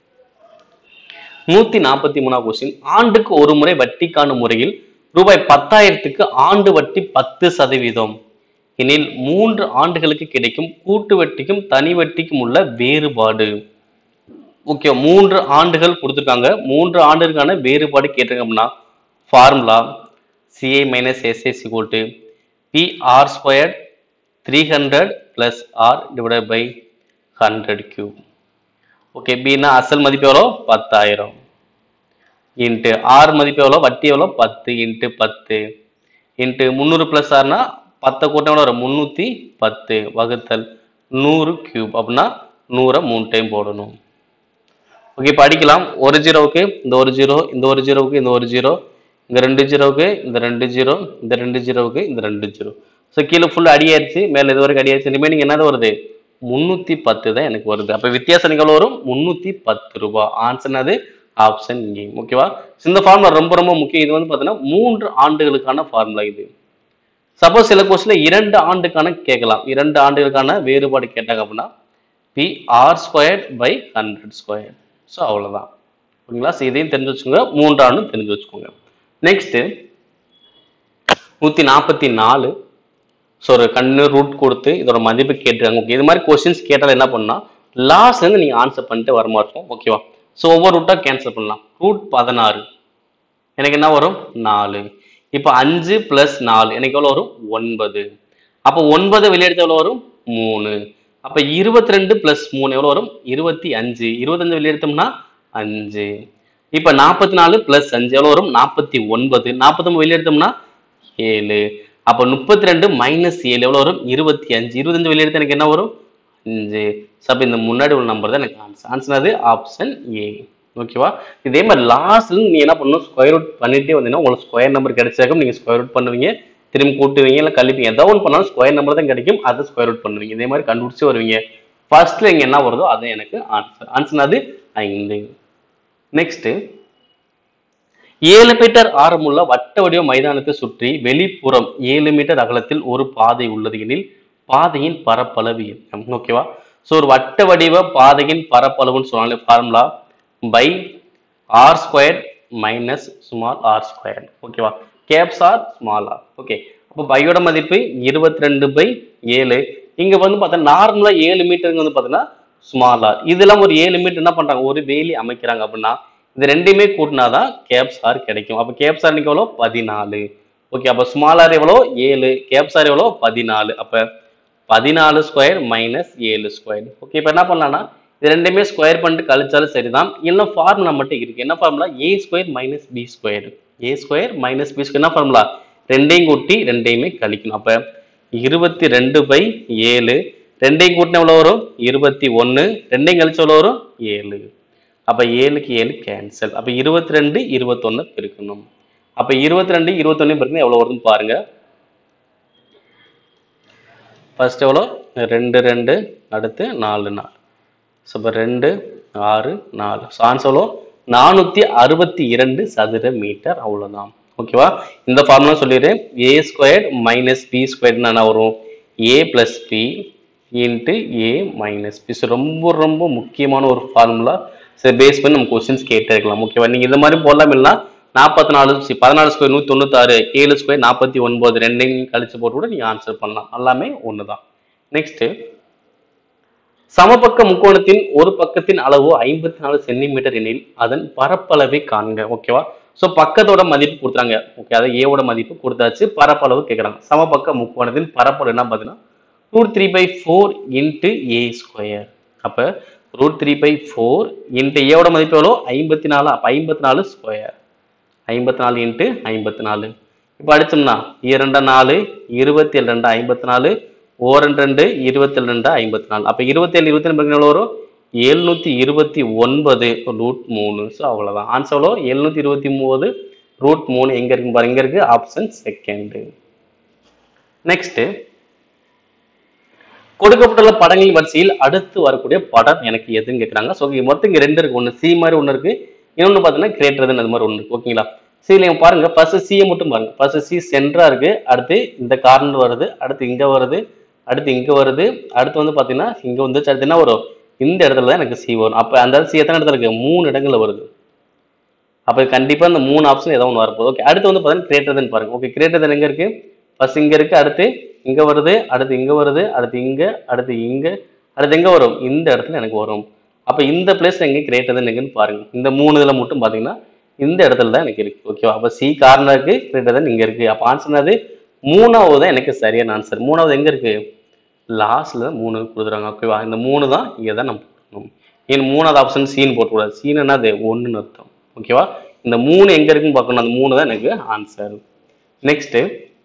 நூத்தி நாற்பத்தி மூணாவது கொஸ்டின் ஆண்டுக்கு ஒரு முறை வட்டி காணும் முறையில் ரூபாய் பத்தாயிரத்துக்கு ஆண்டு வட்டி பத்து சதவீதம் எனில் மூன்று ஆண்டுகளுக்கு கிடைக்கும் கூட்டு வட்டிக்கும் தனி வட்டிக்கும் உள்ள வேறுபாடு ஓகே மூன்று ஆண்டுகள் கொடுத்துருக்காங்க மூன்று ஆண்டுகளுக்கான வேறுபாடு கேட்டிருக்காங்க அப்படின்னா formula CI minus S A equal to P R squared three hundred plus R divide by hundred cube okay பின்னா அசல் மதிப்பு எவ்வளோ பத்தாயிரம் இன்ட்டு ஆர் மதிப்பு எவ்வளோ வட்டி எவ்வளோ பத்து இன்ட்டு பத்து இன்ட்டு முந்நூறு ப்ளஸ் ஆர்னா பத்தை கூட்டம் எவ்வளோ வரும் முந்நூற்றி பத்து வகுத்தல் நூறு கியூப் அப்படின்னா நூறை மூணு டைம் போடணும் ஓகே இப்போ அடிக்கலாம் ஒரு ஜீரோவுக்கு இந்த ஒரு ஜீரோ இந்த ஒரு ஜீரோவுக்கு இந்த ஒரு ஜீரோ இந்த ரெண்டு ஜீரோவுக்கு இந்த ரெண்டு ஜீரோ இந்த ரெண்டு ஜீரோவுக்கு இந்த ரெண்டு ஜீரோ ஸோ கீழே ஃபுல் அடியாயிருச்சு மேலே இது வரைக்கும் அடியாயிருச்சு ரிமைனிங் என்னது வருது முந்நூற்றி பத்து தான் எனக்கு வருது அப்போ வித்தியாசம் எனக்கு எவ்வளோ வரும் முந்நூற்றி பத்து ரூபாய் ஆன்சர் அது ஆப்ஷன் ஏ ஓகேவா இந்த ஃபார்முலா ரொம்ப ரொம்ப முக்கியம் இது வந்து பார்த்தீங்கன்னா மூன்று ஆண்டுகளுக்கான ஃபார்முலா இது சப்போஸ் சில கொஸ்டின்ல இரண்டு ஆண்டுக்கான கேட்கலாம் இரண்டு ஆண்டுகளுக்கான வேறுபாடு கேட்டாங்க அப்படின்னா P R square by hundred square so அவ்வளோதான் ஓகேங்களா ஸோ இதையும் தெரிஞ்சு வச்சுக்கோங்க மூன்றாண்டும் தெரிஞ்சு வச்சுக்கோங்க நெக்ஸ்ட் நூற்றி நாற்பத்தி நாலு ஸோ ஒரு கண்ணு ரூட் கொடுத்து இதோட மதிப்பு கேட்டுருக்காங்க ஓகே இது மாதிரி கொஸ்டின்ஸ் கேட்டால் என்ன பண்ணா லாஸ்ட்ல இருந்து நீங்கள் ஆன்சர் பண்ணிட்டு வர மாதிரி இருக்கும் ஓகேவா ஸோ ஒவ்வொரு ரூட்டாக கேன்சல் பண்ணலாம் ரூட் பதினாறு எனக்கு என்ன வரும் நாலு இப்போ அஞ்சு ப்ளஸ் நாலு எனக்கு எவ்வளோ வரும் ஒன்பது அப்போ ஒன்பது வெளியெடுத்து எவ்வளோ வரும் மூணு அப்போ இருபத்தி ரெண்டு ப்ளஸ் மூணு எவ்வளோ வரும் இருபத்தி அஞ்சு இருபத்தஞ்சு வெளியெடுத்தோம்னா அஞ்சு இப்போ நாற்பத்தி நாலு ப்ளஸ் அஞ்சு எவ்வளோ வரும் நாற்பத்தி ஒன்பது நாற்பத்தொம்பது வெளியெடுத்தோம்னா ஏழு அப்போ முப்பத்தி ரெண்டு மைனஸ் ஏழு எவ்வளோ வரும் இருபத்தி அஞ்சு இருபத்தஞ்சு வெளியெடுத்து எனக்கு என்ன வரும் அஞ்சு ஸோ அப்போ இந்த முன்னாடி உள்ள நம்பர் தான் எனக்கு ஆன்சர் ஆன்சர் அது ஆப்ஷன் ஏ ஓகேவா இதே மாதிரி லாஸ்ட்ல நீ என்ன பண்ணணும் ஸ்கொயர் ரூட் பண்ணிட்டே வந்தீங்கன்னா உங்களுக்கு ஸ்கொயர் நம்பர் கிடைச்சாக்கும் நீங்க ஸ்கொயர் ரூட் பண்ணுவீங்க திரும்பி கூட்டுவீங்க இல்லை கழிப்பீங்க ஏதோ ஒன்று பண்ணாலும் ஸ்கொயர் நம்பர் தான் கிடைக்கும் அதை ஸ்கொயர் ரூட் பண்ணுவீங்க இதே மாதிரி கண்டுபிடிச்சு வருவீங்க ஃபர்ஸ்ட்ல இங்க என்ன வருதோ அது எனக்கு ஆன்சர் ஆன்சர் அது ஐந்து நெக்ஸ்ட் ஏழு மீட்டர் ஆரமுள்ள வட்ட வடிவ மைதானத்தை சுற்றி வெளிப்புறம் ஏழு மீட்டர் அகலத்தில் ஒரு பாதை உள்ளது எனில் பாதையின் பரப்பளவு என்ன ஓகேவா ஸோ ஒரு வட்ட வடிவ பாதையின் பரப்பளவுன்னு சொன்னாலே formula pi R square minus small R square ஓகேவா caps R small R okay அப்போ பையோட மதிப்பு இருபத்தி ரெண்டு பை ஏழு இங்க வந்து பார்த்தா நார்மலா ஏழு மீட்டருக்கு வந்து பார்த்தீங்கன்னா ஸ்மால் ஆர் இதெல்லாம் ஒரு ஏழு மீட்டர் என்ன பண்றாங்க ஒரு வேலி அமைக்கிறாங்க அப்படின்னா இது ரெண்டையுமே கூட்டினாதான் கேப்ஸ் ஆர் கிடைக்கும் அப்போ கேப்ஸ் ஆர் எவ்வளோ பதினாலு ஓகே அப்ப ஸ்மால் ஆர் எவ்வளோ ஏழு கேப்ஸ் ஆர் எவ்வளோ பதினாலு அப்ப பதினாலு ஸ்கொயர் மைனஸ் ஏழு ஸ்கொயர் ஓகே இப்போ என்ன பண்ணலாம்னா இது ரெண்டுமே ஸ்கொயர் பண்ணிட்டு கழிச்சாலும் சரிதான் இல்லை ஃபார்முலா மட்டும் இருக்கு என்ன formula A square minus B square A square minus B square என்ன ஃபார்முலா ரெண்டையும் கூட்டி ரெண்டையுமே கழிக்கணும் அப்ப இருபத்தி ரெண்டு பை ஏழு ரெண்டையும் கூட்டினா எவ்வளோ வரும் இருபத்தி ஒன்று ரெண்டையும் கழிச்சு எவ்வளோ வரும் ஏழு அப்ப ஏழுக்கு ஏழு கேன்சல் அப்ப இருபத்தி ரெண்டு இருபத்தொன்னு பெருக்கணும் அப்ப இருபத்தி ரெண்டு இருபத்தொன்னு பெருக்கணும் எவ்வளவு வருதுன்னு பாருங்க ஃபர்ஸ்ட் எவ்வளோ ரெண்டு ரெண்டு அடுத்து நாலு நாலு ஸோ இப்போ ரெண்டு ஆறு நாலு ஸோ ஆன்சர் எவ்வளோ நானூற்றி அறுபத்தி இரண்டு சதுர மீட்டர் அவ்வளோதான் ஓகேவா இந்த ஃபார்முலா சொல்லிடுறேன் ஏ ஸ்கொயர் மைனஸ் பி ஸ்கொயர்னு என்ன வரும் A plus B into A minus B so ரொம்ப ரொம்ப முக்கியமான ஒரு ஃபார்முலா சரி பேஸ் பண்ணி நம்ம கொஸ்டின்ஸ் கேட்டே இருக்கலாம் ஓகேவா நீங்கள் இந்த மாதிரி போடலாம் இல்லைனா நாற்பத்தி நாலு சி- பதினாலு ஸ்கொயர் நூற்றி தொண்ணூத்தாறு ஏழு ஸ்கொயர் நாற்பத்தி ஒன்பது ரெண்டையும் கழிச்சு போட்டு கூட நீங்கள் ஆன்சர் பண்ணலாம் எல்லாமே ஒன்று தான் நெக்ஸ்ட்டு சமபக்க முக்கோணத்தின் ஒரு பக்கத்தின் அளவு ஐம்பத்தி நாலு சென்டிமீட்டர் எனில் அதன் பரப்பளவை காண்க ஓகேவா ஸோ பக்கத்தோட மதிப்பு கொடுத்தாங்க ஓகே அதை ஏவோட மதிப்பு கொடுத்தாச்சு பரப்பளவு கேட்குறாங்க சமபக்க முக்கோணத்தின் பரப்பளவு என்ன பார்த்தீங்கன்னா root three by four into A square அப்போ root three by four into ஏவோட மதிப்பு எவ்வளோ ஐம்பத்தி நாலு அப்போ ஐம்பத்தி நாலு ஸ்கொயர் ஐம்பத்தி நாலு இன்ட்டு ஐம்பத்தி நாலு இப்போ அடிச்சோம்னா இரண்டு நாலு இருபத்தி ஏழு ரெண்டு ஐம்பத்தி நாலு ஓரண்டு ரெண்டு இருபத்தி ஏழு ரெண்டு ஐம்பத்தி நாலு அப்போ இருபத்தேழு இருபத்தி ரெண்டு எவ்வளோ வரும் எழுநூற்றி இருபத்தி ஒன்பது ரூட் மூணு ஸோ அவ்வளோதான் ஆன்சர் எவ்வளோ எழுநூற்றி இருபத்தி ஒன்பது ரூட் மூணு எங்கே இருக்கு பாருங்க இங்கே இருக்கு ஆப்ஷன் செகண்டு நெக்ஸ்ட்டு கொடுக்கப்பட்டுள்ள படங்களின் வரிசையில் அடுத்து வரக்கூடிய படம் எனக்கு எதுன்னு கேட்குறாங்க ஸோ மொத்தம் இங்கே ரெண்டு இருக்கு ஒன்று சி மாதிரி ஒன்று இருக்கு இன்னொன்று பார்த்தீங்கன்னா கிரேட்டர் அது மாதிரி ஒன்று இருக்கு ஓகேங்களா சில நீங்க பாருங்க ஃபர்ஸ்ட் சியை மட்டும் பாருங்க ஃபர்ஸ்ட் சி சென்டரா இருக்கு அடுத்து இந்த கார்னர் வருது அடுத்து இங்க வருது அடுத்து இங்க வருது அடுத்து வந்து பார்த்தீங்கன்னா இங்க வந்து அடுத்து என்ன வரும் இந்த இடத்துல தான் எனக்கு சி வரும் அப்போ அந்த சி எத்தனை இடத்துல இருக்கு மூணு இடங்கள்ல வருது அப்போ கண்டிப்பா இந்த மூணு ஆப்ஷன் ஏதோ ஒன்று வரப்போகுது ஓகே அடுத்து வந்து பார்த்தீங்கன்னா கிரேட்டர் தென் பாருங்க ஓகே கிரேட்டர் தென் எங்க இருக்கு ஃபர்ஸ்ட் இங்க இருக்கு அடுத்து இங்க வருது அடுத்து இங்க வருது அடுத்து இங்க அடுத்து இங்க அடுத்து எங்க வரும் இந்த இடத்துல எனக்கு வரும் அப்ப இந்த பிளேஸ் எங்க கிரேட்டர் தென் எங்கன்னு பாருங்க இந்த மூணு இதுல மட்டும் பாத்தீங்கன்னா இந்த இடத்துல தான் எனக்கு இருக்கு ஓகேவா அப்ப சி கார்னருக்கு கிரேட்டர் தென் இங்க இருக்கு அப்ப ஆன்சர் அது மூணாவது தான் எனக்கு சரியான ஆன்சர் மூணாவது எங்க இருக்கு லாஸ்ட்ல தான் மூணு கொடுக்குறாங்க ஓகேவா இந்த மூணு தான் இங்கே தான் நம்ம போடணும் ஏன் மூணாவது ஆப்ஷன் சீன் போட்டக்கூடாது சீன் என்னது ஒன்றுன்னு அர்த்தம் ஓகேவா இந்த மூணு எங்க இருக்குன்னு பார்க்கணும் அந்த மூணு தான் எனக்கு ஆன்சர் நெக்ஸ்ட்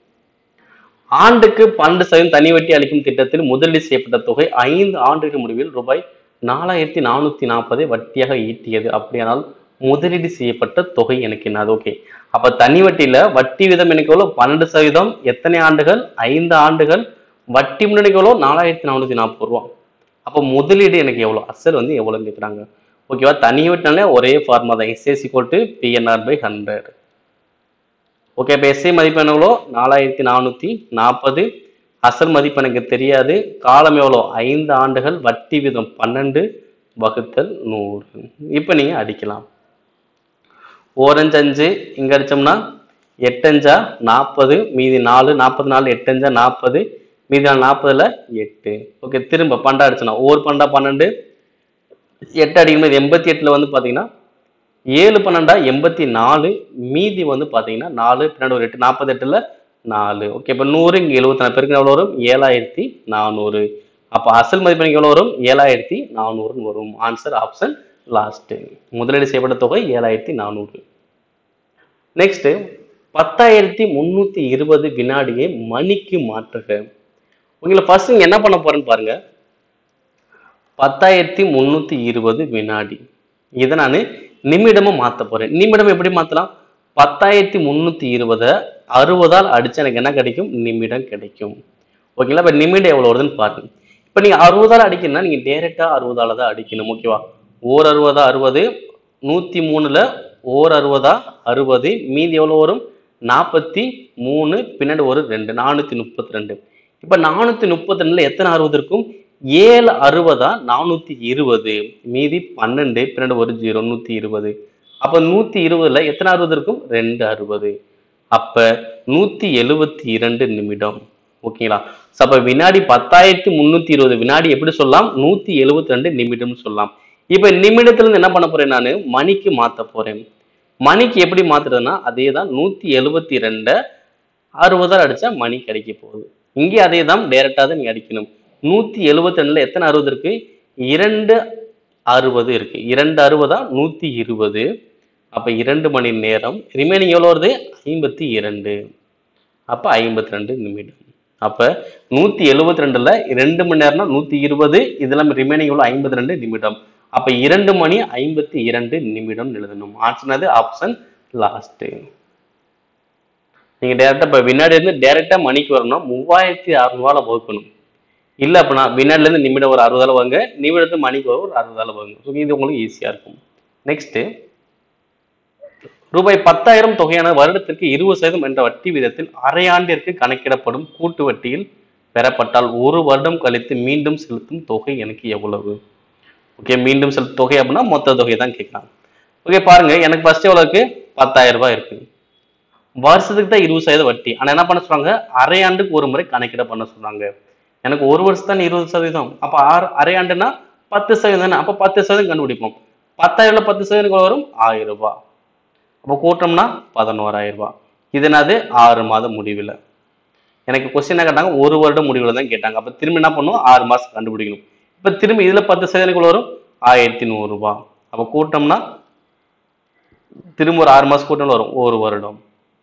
ஆண்டுக்கு பன்னெண்டு சதவீதம் தனி வட்டி அளிக்கும் திட்டத்தில் முதலீடு செய்யப்பட்ட தொகை ஐந்து ஆண்டுகள் முடிவில் ரூபாய் நாலாயிரத்தி நானூத்தி நாற்பதை வட்டியாக ஈட்டியது அப்படியானால் முதலீடு செய்யப்பட்ட தொகை எனக்கு என்னது ஓகே அப்ப தனி வட்டியில வட்டி வீதம் எனக்கு எவ்வளவு பன்னெண்டு சதவீதம் எத்தனை ஆண்டுகள் ஐந்து ஆண்டுகள் வட்டி முன்னாடி எவ்வளோ நாலாயிரத்தி நானூத்தி நாற்பது ரூபா அப்போ முதலீடு எனக்கு எவ்வளோ அசல் வந்து எவ்வளோன்னு கேட்குறாங்க ஓகேவா தனி வட்டினாலே ஒரே ஃபார்மா தான் எஸ்ஏசி கோட்டு பிஎன்ஆர் பை ஹண்ட்ரட் ஓகே இப்போ எஸ்ஐ மதிப்பு என்ன எவ்வளோ நாலாயிரத்தி நானூற்றி நாற்பது அசல் மதிப்பு எனக்கு தெரியாது காலம் எவ்வளோ ஐந்து ஆண்டுகள் வட்டி வீதம் பன்னெண்டு வகுத்தல் நூறு இப்போ நீங்கள் அடிக்கலாம் ஓரஞ்சு அஞ்சு இங்கே அடிச்சோம்னா எட்டஞ்சா நாற்பது மீதி நாலு நாற்பது நாலு எட்டஞ்சா நாற்பது மீதி நாலு நாற்பதுல எட்டு ஓகே திரும்ப பண்டா அடிச்சோன்னா ஒரு பண்டா பன்னெண்டு எட்டு அடிக்கும்போது எண்பத்தி எட்டில் வந்து பார்த்தீங்கன்னா ஏழு பன்னெண்டா எண்பத்தி நாலு மீதி வந்து பார்த்தீங்கன்னா நாலு பின்னாடி ஒரு எட்டு நாற்பத்தெட்டுல நாலு ஓகே இப்போ நூறு இங்கே எழுபத்தி நாலு பேருக்கு எவ்வளோ வரும் ஏழாயிரத்தி நானூறு அப்போ அசல் மதிப்பு எனக்கு எவ்வளோ வரும் ஏழாயிரத்தி நானூறுன்னு வரும் ஆன்சர் ஆப்ஷன் லாஸ்ட்டு முதலீடு செய்யப்பட்ட தொகை ஏழாயிரத்தி நானூறு நெக்ஸ்ட் பத்தாயிரத்தி முந்நூற்றி இருபது வினாடியை மணிக்கு மாற்றுக உங்களை ஃபர்ஸ்ட் இங்க என்ன பண்ண போறேன்னு பாருங்க பத்தாயிரத்தி முந்நூற்றி இருபது வினாடி இதை நான் நிமிடமும் மாற்ற போறேன் நிமிடம் எப்படி மாற்றலாம் பத்தாயிரத்தி முந்நூற்றி இருபதை அறுபதால் அடிச்சு எனக்கு என்ன கிடைக்கும் நிமிடம் கிடைக்கும் ஓகேங்களா இப்போ நிமிடம் எவ்வளோ வருதுன்னு பாருங்க இப்போ நீங்கள் அறுபதால் அடிக்கணும்னா நீங்கள் டேரெக்டாக அறுபதால தான் அடிக்கணும் ஓகேவா ஓர் அறுபதா அறுபது நூற்றி மூணில் ஓர் அறுபதா அறுபது மீதி எவ்வளோ வரும் நாற்பத்தி மூணு பின்னாடி ஒரு ரெண்டு நானூற்றி முப்பத்தி ரெண்டு இப்போ நானூற்றி முப்பத்தி ரெண்டில் எத்தனை அறுபது இருக்கும் ஏழு அறுபதா நானூற்றி இருபது மீதி பன்னெண்டு பின்னாடி ஒரு ஜீரோ நூற்றி இருபது அப்போ நூற்றி இருபதுல எத்தனை அறுபது இருக்கும் ரெண்டு அறுபது அப்போ நூற்றி எழுபத்தி இரண்டு நிமிடம் ஓகேங்களா ஸோ அப்போ வினாடி பத்தாயிரத்தி முந்நூற்றி இருபது வினாடி எப்படி சொல்லலாம் நூற்றி எழுபத்தி ரெண்டு நிமிடம்னு சொல்லலாம் இப்போ நிமிடத்துல இருந்து என்ன பண்ண போறேன் நான் மணிக்கு மாற்ற போறேன் மணிக்கு எப்படி மாத்துறதுன்னா அதே தான் நூற்றி எழுபத்தி ரெண்டை அறுபதால் அடிச்சா மணி கிடைக்க போகுது இங்கே அதே தான் டைரக்டாக தான் நீங்க அடிக்கணும் நூத்தி எழுபத்தி ரெண்டுல எத்தனை அறுபது இருக்கு இரண்டு அறுபது இருக்கு இரண்டு அறுபதா நூத்தி இருபது அப்ப இரண்டு மணி நேரம் ரிமைனிங் எவ்வளவு வருது ஐம்பத்தி இரண்டு அப்ப ஐம்பத்தி ரெண்டு நிமிடம் அப்ப நூத்தி எழுபத்தி ரெண்டுல ரெண்டு மணி நேரம்னா நூத்தி இருபது இதெல்லாம் ரிமைனிங் எவ்வளவு ஐம்பத்தி ரெண்டு நிமிடம் அப்ப இரண்டு மணி ஐம்பத்தி இரண்டு நிமிடம் எழுதணும் ஆன்சர் ஆப்ஷன் லாஸ்ட் நீங்க டேரக்டா இப்ப வினாடி இருந்து டேரக்டா மணிக்கு வரணும்னா மூவாயிரத்தி அறுநூறுவால வகுக்கணும் இல்ல அப்படின்னா வினாடில இருந்து நிமிடம் ஒரு அறுபதால வாங்க நிமிடத்து மணிக்கு வரும் ஒரு அறுபதால வாங்க ஸோ இது உங்களுக்கு ஈஸியா இருக்கும் நெக்ஸ்ட் ரூபாய் பத்தாயிரம் தொகையான வருடத்திற்கு இருபது சதவீதம் என்ற வட்டி வீதத்தில் அரையாண்டிற்கு கணக்கிடப்படும் கூட்டு வட்டியில் பெறப்பட்டால் ஒரு வருடம் கழித்து மீண்டும் செலுத்தும் தொகை எனக்கு எவ்வளவு ஓகே மீண்டும் செலுத்தும் தொகை அப்படின்னா மொத்த தொகை தான் கேட்கலாம் ஓகே பாருங்க எனக்கு ஃபர்ஸ்ட் எவ்வளவு இருக்கு பத்தாயிரம் ரூபாய் இருக்கு வருஷத்துக்கு தான் இருபது சதவீதம் வட்டி ஆனா என்ன பண்ண சொல்றாங்க அரை ஆண்டுக்கு ஒரு முறை கணக்கிட பண்ண சொல்றாங்க எனக்கு ஒரு வருஷம் தான் இருபது சதவீதம் அப்ப ஆறு அரை ஆண்டுனா பத்து சதவீதம் தானே அப்ப பத்து சதவீதம் கண்டுபிடிப்போம் பத்தாயிரம்ல பத்து சதவீதம் எவ்வளவு வரும் ஆயிரம் ரூபாய் அப்போ கூட்டம்னா பதினோராயிரம் ரூபாய் இது என்னது ஆறு மாதம் முடிவில் எனக்கு கொஸ்டின் என்ன கேட்டாங்க ஒரு வருடம் முடிவில் தான் கேட்டாங்க அப்போ திரும்பி என்ன பண்ணும் ஆறு மாதம் கண்டுபிடிக்கணும் இப்போ திரும்பி இதில் பத்து சதவீதம் வரும் ஆயிரத்தி நூறுரூபா அப்போ கூட்டம்னா திரும்ப ஒரு ஆறு மாதம் கூட்டம் வரும் ஒரு வருடம்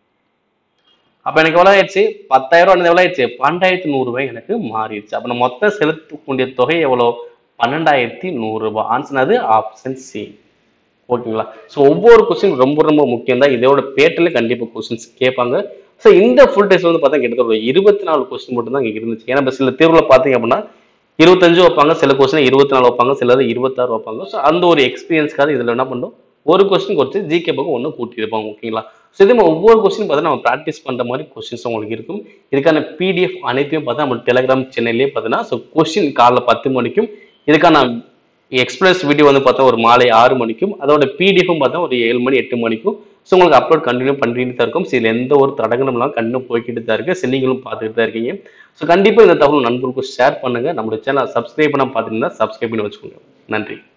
அப்போ எனக்கு எவ்வளோ ஆயிடுச்சு பத்தாயிரம் ரூபா எவ்வளோ ஆயிடுச்சு பன்னெண்டாயிரத்தி நூறுரூபாய் எனக்கு மாறிடுச்சு அப்போ நான் மொத்தம் செலுத்தக்கூடிய தொகை எவ்வளோ பன்னெண்டாயிரத்தி நூறுரூபா ஆன்சர் அது ஆப்ஷன் சி ஓகேங்களா ஸோ ஒவ்வொரு கொஸ்டின் ரொம்ப ரொம்ப முக்கியம் தான் இதோட பேட்டில் கண்டிப்பாக கொஸ்டின்ஸ் கேட்பாங்க ஸோ இந்த ஃபுல் டெஸ்ட் வந்து பார்த்தா கிட்டத்தட்ட ஒரு இருபத்தி நாலு கொஸ்டின் மட்டும் தான் இங்கே இருந்துச்சு ஏன்னா இப்ப சில தேர்வில் பார்த்தீங்க அப்படின்னா இருபத்தஞ்சு வைப்பாங்க சில கொஸ்டின் இருபத்தி நாலு வைப்பாங்க சிலது இருபத்தாறு வைப்பாங்க ஸோ அந்த ஒரு எக்ஸ்பீரியன்ஸ்க்காக இதில் என்ன பண்ணும் ஒரு கொஸ்டின் குறைச்சி ஜிகே பக்கம் ஒன்று கூட்டியிருப்பாங்க ஓகேங்களா ஸோ இதே மாதிரி ஒவ்வொரு கொஸ்டின் பார்த்தா நம்ம ப்ராக்டிஸ் பண்ணுற மாதிரி கொஸ்டின்ஸ் உங்களுக்கு இருக்கும் இதுக்கான பிடிஎஃப் அனைத்தையும் பார்த்தா நம்ம டெலிகிராம் சேனல்லே பார்த்தீங்கன்னா ஸோ கொஸ்டின் காலைல பத்து மணிக்கும் இதுக்கான எக்ஸ்பிரஸ் வீடியோ வந்து பார்த்தா ஒரு மாலை ஆறு மணிக்கும் அதோட பிடிஎஃப்பும் பார்த்தா ஒரு ஏழு மணி எட்டு மணிக்கும் ஸோ உங்களுக்கு அப்லோட் கண்டினியூ பண்ணிட்டு தான் இருக்கும் ஸோ இதில் எந்த ஒரு தடங்களும் இல்லாமல் கண்டினியூ போய்கிட்டு தான் இருக்கு ஸோ நீங்களும் பார்த்துட்டு தான் இருக்கீங்க ஸோ கண்டிப்பாக இந்த தகவல் நண்பர்களுக்கும் ஷேர் பண்ணுங்க நம்மளுடைய சேனல் சப்ஸ்கிரைப் பண்ண பார்த்துருந்தா சப்ஸ்கிரைப் பண்ணி வச்சுக்கோங்க நன்றி